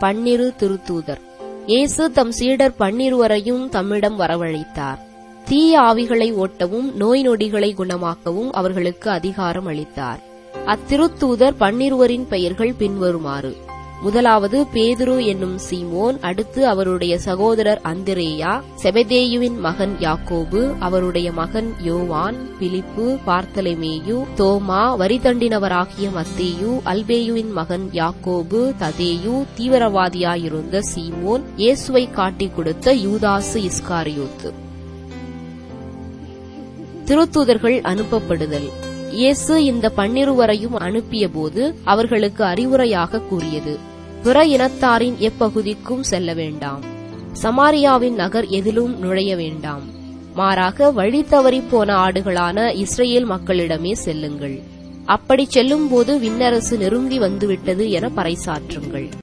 பன்னிரு திருத்தூதர் இயேசு தம் சீடர் பன்னிருவரையும் தம்மிடம் வரவழைத்தார் தீய ஆவிகளை ஓட்டவும் நோய் நொடிகளை குணமாக்கவும் அவர்களுக்கு அதிகாரம் அளித்தார் அத்திருத்தூதர் பன்னிருவரின் பெயர்கள் பின்வருமாறு முதலாவது பேதுரு என்னும் சீமோன் அடுத்து அவருடைய சகோதரர் அந்திரேயா செபதேயுவின் மகன் யாக்கோபு அவருடைய மகன் யோவான் பிலிப்பு பார்த்தலமேயு தோமா வரிதண்டினவராகிய மத்தேயு அல்பேயுவின் மகன் யாக்கோபு ததேயு தீவிரவாதியாயிருந்த சீமோன் இயேசுவை காட்டிக் கொடுத்த யூதாசு இஸ்காரியோத்து திருத்தூதர்கள் அனுப்பப்படுதல் இயேசு இந்த பன்னிருவரையும் அனுப்பியபோது அவர்களுக்கு அறிவுரையாக கூறியது பிற இனத்தாரின் எப்பகுதிக்கும் செல்ல வேண்டாம் சமாரியாவின் நகர் எதிலும் நுழைய வேண்டாம் மாறாக வழி தவறிப் போன ஆடுகளான இஸ்ரேல் மக்களிடமே செல்லுங்கள் அப்படி செல்லும்போது விண்ணரசு நெருங்கி வந்துவிட்டது என பறைசாற்றுங்கள்